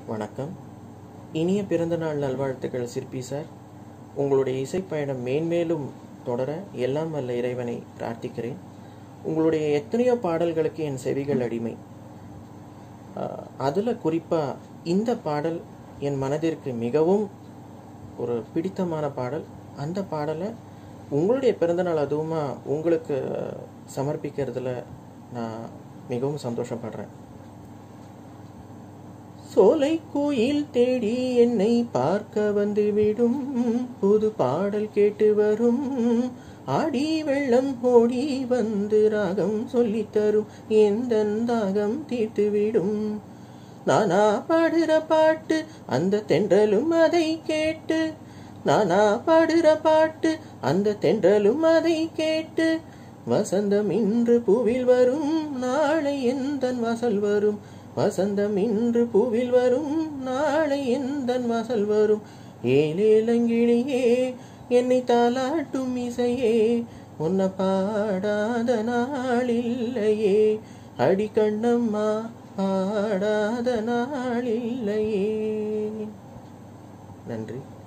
வணக்கம் இனிய பிறந்தநாள் நல்வாழ்த்துக்கள் சிற்பி சார் உங்களுடைய இசைப்பயணம் மேன்மேலும் தொடர எல்லாம் வல்ல இறைவனை பிரார்த்திக்கிறேன் உங்களுடைய எத்தனையோ பாடல்களுக்கு என் செவிகள் அடிமை அதில் குறிப்பாக இந்த பாடல் என் மனதிற்கு மிகவும் ஒரு பிடித்தமான பாடல் அந்த பாடலை உங்களுடைய பிறந்தநாள் அதுவுமா உங்களுக்கு சமர்ப்பிக்கிறதுல நான் மிகவும் சந்தோஷப்படுறேன் சோலை கோயில் தேடி என்னை பார்க்க வந்து விடும் புது பாடல் கேட்டு வரும் ஆடி வெள்ளம் ஓடி வந்து ராகம் சொல்லித் தரும் எந்த தாகம் தீர்த்து விடும் நானா பாடுற பாட்டு அந்த தென்றலும் அதை கேட்டு நானா பாடுற பாட்டு அந்த தென்றலும் அதை கேட்டு வசந்தம் இன்று பூவில் வரும் நாளை எந்தன் வாசல் வரும் வசந்தம் இன்று பூவில் வரும் நாளை எந்தன் வாசல் வரும் ஏலேலங்கிளியே என்னை தாலாட்டும் இசையே உன்னை பாடாத நாளில்லையே அடி கண்ணம்மா பாடாத நாளில்லையே நன்றி